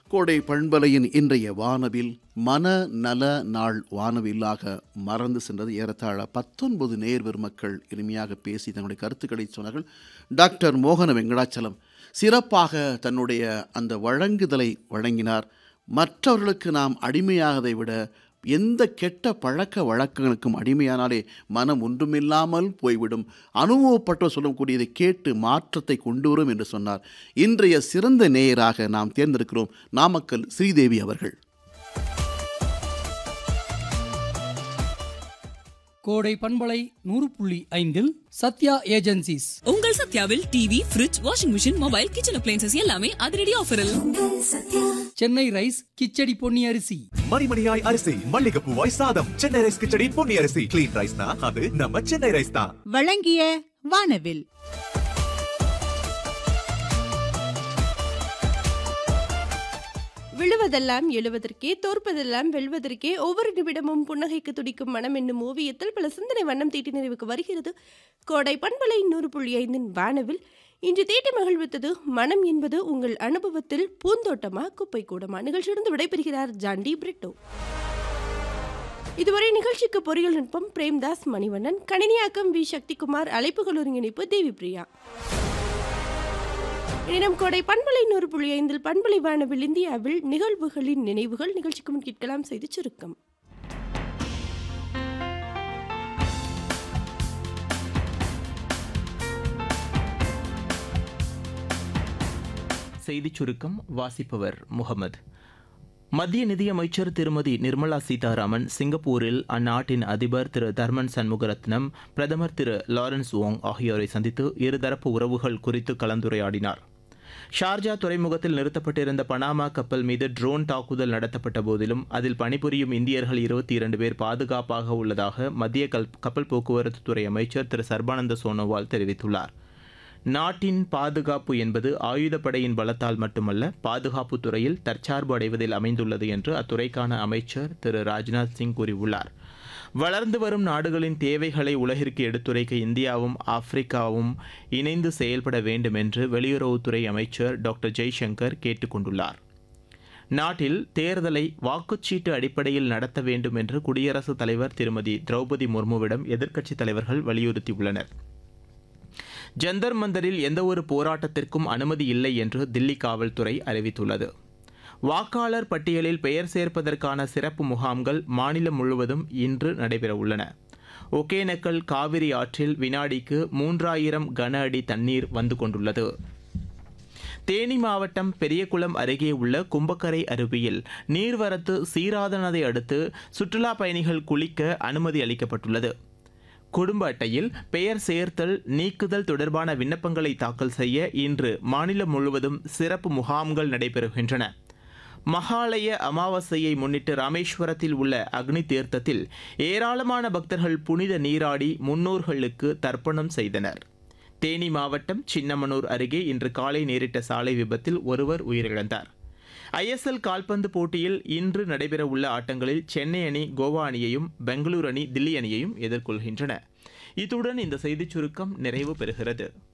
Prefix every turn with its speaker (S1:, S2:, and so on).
S1: கோடை பண்பலையின் இன்றைய வானவில் மன நல நாள் வானவில்லாக மறந்து சென்றது ஏறத்தாழ பத்தொன்பது நேர்வர் மக்கள் இனிமையாக பேசி தன்னுடைய கருத்துக்களை சொன்னார்கள் டாக்டர் மோகன வெங்கடாச்சலம் சிறப்பாக தன்னுடைய அந்த வழங்குதலை வழங்கினார் மற்றவர்களுக்கு நாம் அடிமையாகதை விட எந்த கெட்ட பழக்க வழக்கங்களுக்கும் அடிமையானாலே மனம் ஒன்றுமில்லாமல் போய்விடும் அனுபவப்பட்டோர் சொல்லக்கூடியதை கேட்டு மாற்றத்தை கொண்டு வரும் என்று சொன்னார் இன்றைய சிறந்த நேயராக நாம் தேர்ந்தெடுக்கிறோம் நாமக்கல் ஸ்ரீதேவி அவர்கள்
S2: கோடை பண்பலை நூறு புள்ளி ஐந்தில் சத்யா ஏஜென்சிஸ்
S3: உங்கள் சத்யாவில் TV fridge washing machine mobile kitchen appliances எல்லாமே அதிரடி ஆஃபரில்
S2: சென்னை ரைஸ் கிச்சடி பொன்னி அரிசி
S4: மணிமணியாய் அரிசி மல்லிகைப்பூவாய் சாதம் சென்னை ரைஸ் கிச்சடி பொன்னி அரிசி கிளீன் ரைஸ்னா அது நம்ம சென்னை ரைஸ் தான்
S5: வழங்கிய வானவில்
S6: விழுவதெல்லாம் எழுவதற்கே தோற்பதெல்லாம் வெல்வதற்கே ஒவ்வொரு நிமிடமும் புன்னகைக்கு துடிக்கும் மனம் என்னும் ஓவியத்தில் பல சிந்தனை வண்ணம் தீட்டி நிறைவுக்கு வருகிறது கோடை பண்பலை நூறு புள்ளி ஐந்தின் வானவில் இன்று தீட்டி மகிழ்வித்தது மனம் என்பது உங்கள் அனுபவத்தில் பூந்தோட்டமா குப்பை கூடமா நிகழ்ச்சியிலிருந்து விடைபெறுகிறார் ஜாண்டி பிரிட்டோ இதுவரை நிகழ்ச்சிக்கு பொறியியல் நுட்பம் பிரேம்தாஸ் மணிவண்ணன் கணினியாக்கம் வி சக்திகுமார் அழைப்புகள் ஒருங்கிணைப்பு தேவி பிரியா இனிடம் கோடை பண்பலை நூறு புள்ளி ஐந்தில் பண்பலை வானவில் இந்தியாவில் நிகழ்வுகளின் நினைவுகள் நிகழ்ச்சிக்கு முன் கேட்கலாம் செய்து சுருக்கம்
S7: செய்திச் சுருக்கம் வாசிப்பவர் முகமது மத்திய நிதியமைச்சர் திருமதி நிர்மலா சீதாராமன் சிங்கப்பூரில் அந்நாட்டின் அதிபர் திரு தர்மன் சண்முகரத்னம் பிரதமர் திரு லாரன்ஸ் ஓங் ஆகியோரை சந்தித்து இருதரப்பு உறவுகள் குறித்து கலந்துரையாடினார் ஷார்ஜா துறைமுகத்தில் நிறுத்தப்பட்டிருந்த பனாமா கப்பல் மீது ட்ரோன் தாக்குதல் நடத்தப்பட்ட போதிலும் அதில் பணிபுரியும் இந்தியர்கள் இருபத்தி இரண்டு பேர் பாதுகாப்பாக உள்ளதாக மத்திய கல் கப்பல் போக்குவரத்து துறை அமைச்சர் திரு சர்பானந்த சோனோவால் தெரிவித்துள்ளார் நாட்டின் பாதுகாப்பு என்பது ஆயுதப்படையின் பலத்தால் மட்டுமல்ல பாதுகாப்பு துறையில் தற்சார்பு அடைவதில் அமைந்துள்ளது என்று அத்துறைக்கான அமைச்சர் திரு ராஜ்நாத் சிங் கூறியுள்ளார் வளர்ந்து வரும் நாடுகளின் தேவைகளை உலகிற்கு எடுத்துரைக்க இந்தியாவும் ஆப்பிரிக்காவும் இணைந்து செயல்பட வேண்டும் என்று வெளியுறவுத்துறை அமைச்சர் டாக்டர் ஜெய்சங்கர் கேட்டுக்கொண்டுள்ளார் நாட்டில் தேர்தலை வாக்குச்சீட்டு அடிப்படையில் நடத்த வேண்டும் என்று குடியரசுத் தலைவர் திருமதி திரௌபதி முர்முவிடம் எதிர்க்கட்சித் தலைவர்கள் வலியுறுத்தியுள்ளனர் ஜந்தர் மந்தரில் எந்தவொரு போராட்டத்திற்கும் அனுமதி இல்லை என்று தில்லி காவல்துறை அறிவித்துள்ளது வாக்காளர் பட்டியலில் பெயர் சேர்ப்பதற்கான சிறப்பு முகாம்கள் மாநிலம் முழுவதும் இன்று நடைபெறவுள்ளன ஒகேனக்கல் காவிரி ஆற்றில் வினாடிக்கு மூன்றாயிரம் கன அடி தண்ணீர் வந்து கொண்டுள்ளது தேனி மாவட்டம் பெரியகுளம் அருகே உள்ள கும்பக்கரை அருவியில் நீர்வரத்து சீராதனதை அடுத்து சுற்றுலா பயணிகள் குளிக்க அனுமதி அளிக்கப்பட்டுள்ளது குடும்ப அட்டையில் பெயர் சேர்த்தல் நீக்குதல் தொடர்பான விண்ணப்பங்களை தாக்கல் செய்ய இன்று மாநிலம் முழுவதும் சிறப்பு முகாம்கள் நடைபெறுகின்றன மகாலய அமாவாசையை முன்னிட்டு ராமேஸ்வரத்தில் உள்ள அக்னி தீர்த்தத்தில் ஏராளமான பக்தர்கள் புனித நீராடி முன்னோர்களுக்கு தர்ப்பணம் செய்தனர் தேனி மாவட்டம் சின்னமனூர் அருகே இன்று காலை நேரிட்ட சாலை விபத்தில் ஒருவர் உயிரிழந்தார் ஐஎஸ்எல் கால்பந்து போட்டியில் இன்று நடைபெறவுள்ள ஆட்டங்களில் சென்னை அணி கோவா அணியையும் பெங்களூரு அணி தில்லி அணியையும் எதிர்கொள்கின்றன இத்துடன் இந்த செய்திச் சுருக்கம் நிறைவு பெறுகிறது